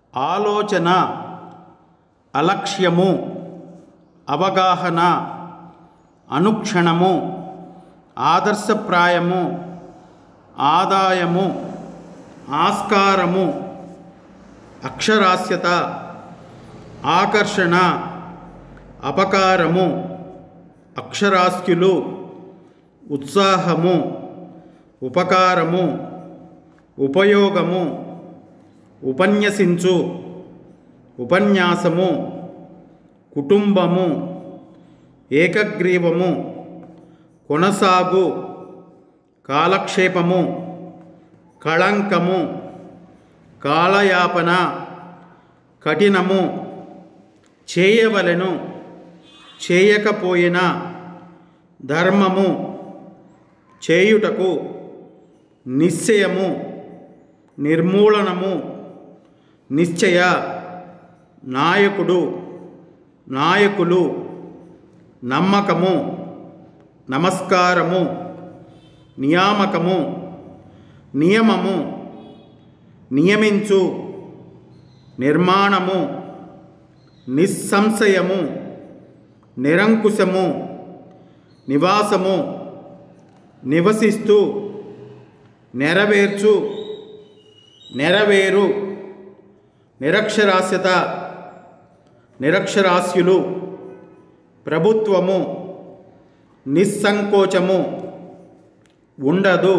ఆలోచన అలక్ష్యము అవగాహన అనుక్షణము ఆదర్శప్రాయము ఆదాయము ఆస్కారము అక్షరాస్యత ఆకర్షణ అపకారము అక్షరాస్యులు ఉత్సాహము ఉపకారము ఉపయోగము ఉపన్యసించు ఉపన్యాసము కుటుంబము ఏకగ్రీవము కొనసాగు కాలక్షేపము కళంకము కాలయాపన కఠినము చేయవలెను చేయకపోయినా ధర్మము చేయుటకు నిశ్చయము నిర్మూలనము నిశ్చయ నాయకుడు నాయకులు నమ్మకము నమస్కారము నియామకము నియమము నియమించు నిర్మాణము నిస్సంశయము నిరంకుశము నివాసము నివసిస్తూ నెరవేర్చు నెరవేరు నిరక్షరాస్యత నిరక్షరాస్యులు ప్రభుత్వము నిస్సంకోచము ఉండదు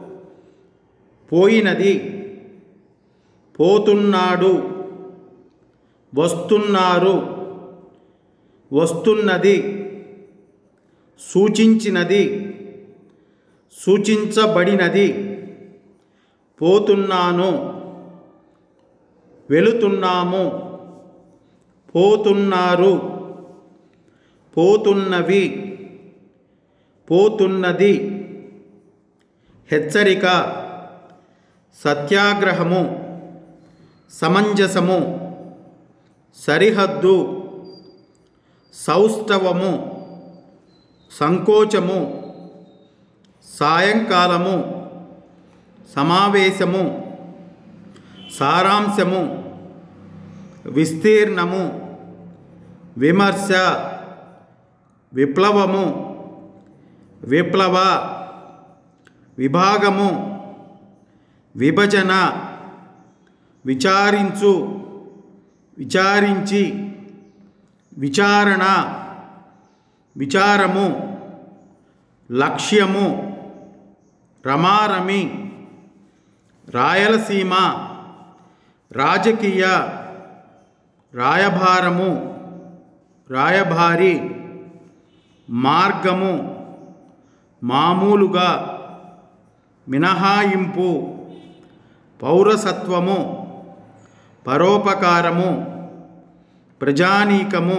పోయినది పోతున్నాడు వస్తున్నారు వస్తున్నది సూచించినది సూచించబడినది పోతున్నాను వెళుతున్నాము పోతున్నారు పోతున్నవి పోతున్నది హెచ్చరిక సత్యాగ్రహము సమంజసము సరిహద్దు సౌష్ఠవము సంకోచము సాయంకాలము సమావేశము సారాంశము విస్తీర్ణము విమర్శ విప్లవము విప్లవ విభాగము విభజన విచారించు విచారించి విచారణ విచారము లక్ష్యము రమారమి రాయలసీమ రాజకీయ రాయభారము రాయభారి మార్గము మామూలుగా మినహాయింపు పౌరసత్వము పరోపకారము ప్రజానీకము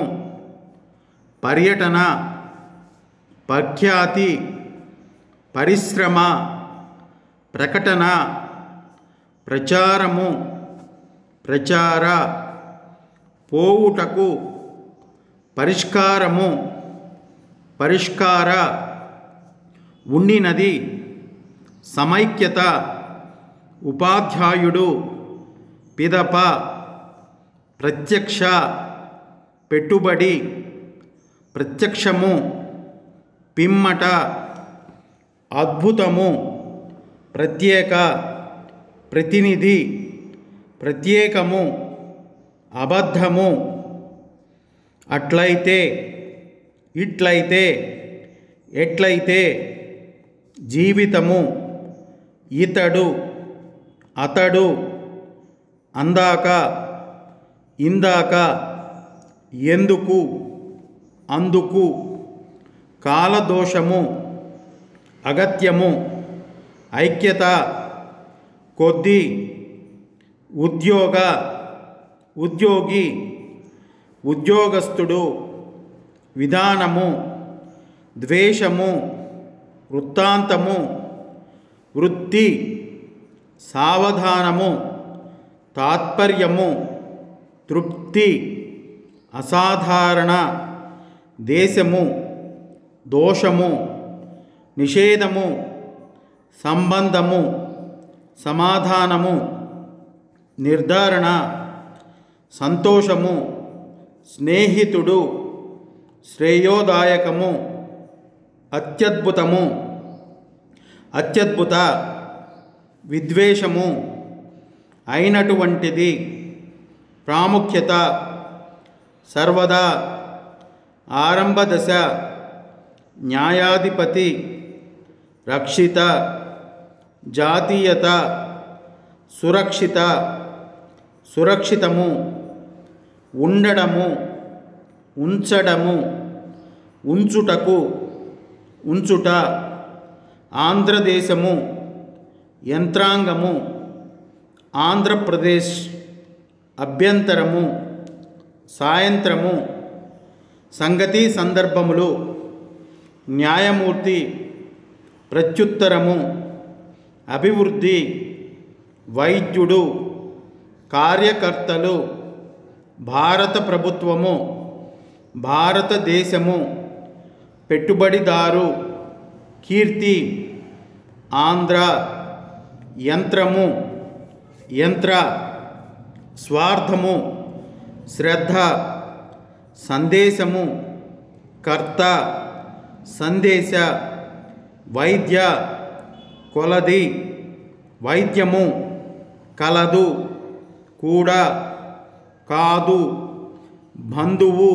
పర్యటన ప్రఖ్యాతి పరిశ్రమ ప్రకటన ప్రచారము ప్రచార పోవుటకు పరిష్కారము పరిష్కార ఉండినది సమైక్యత ఉపాధ్యాయుడు పిదప ప్రత్యక్ష పెట్టుబడి ప్రత్యక్షము పిమ్మట అద్భుతము ప్రత్యేక ప్రతినిధి ప్రత్యేకము అబద్ధము అట్లయితే ఇట్లయితే ఎట్లయితే జీవితము ఇతడు అతడు అందాక ఇందాక ఎందుకు అందుకు కాలదోషము అగత్యము ఐక్యత కొద్ది ఉద్యోగ ఉద్యోగి ఉద్యోగస్తుడు విధానము ద్వేషము వృత్తాంతము వృత్తి సావధానము తాత్పర్యము తృప్తి అసాధారణ దేశము దోషము నిషేధము సంబంధము సమాధానము నిర్ధారణ సంతోషము స్నేహితుడు శ్రేయోదాయకము అత్యద్భుతము అత్యద్భుత విద్వేషము అయినటువంటిది ప్రాముఖ్యత సర్వదా ఆరంభదశ న్యాయాధిపతి రక్షిత జాతీయత సురక్షిత సురక్షితము ఉండడము ఉంచడము ఉంచుటకు ఉంచుట ఆంధ్రదేశము యంత్రాంగము ఆంధ్రప్రదేశ్ అభ్యంతరము సాయంత్రము సంగతి సందర్భములు న్యాయమూర్తి ప్రత్యుత్తరము అభివృద్ధి వైద్యుడు కార్యకర్తలు భారత ప్రభుత్వము భారతదేశము పెట్టుబడిదారు కీర్తి ఆంధ్ర యంత్రము యంత్ర స్వార్థము శ్రద్ధ సందేశము కర్త సందేశ వైద్య కొలది వైద్యము కలదు కూడా కాదు బంధువు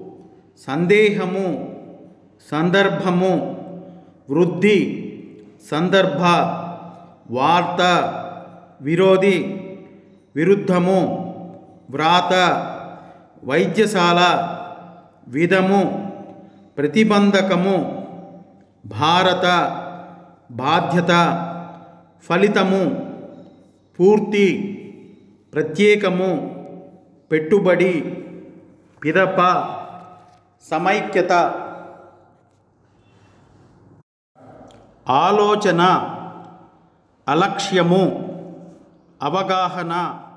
సందేహము సందర్భము వృద్ధి సందర్భ వార్త విరోధి విరుద్ధము వ్రాత వైద్యశాల విధము ప్రతిబంధకము భారత బాధ్యత ఫలితము పూర్తి ప్రత్యేకము పెట్టుబడి పిదప సమైక్యత ఆలోచన అలక్ష్యము అవగాహన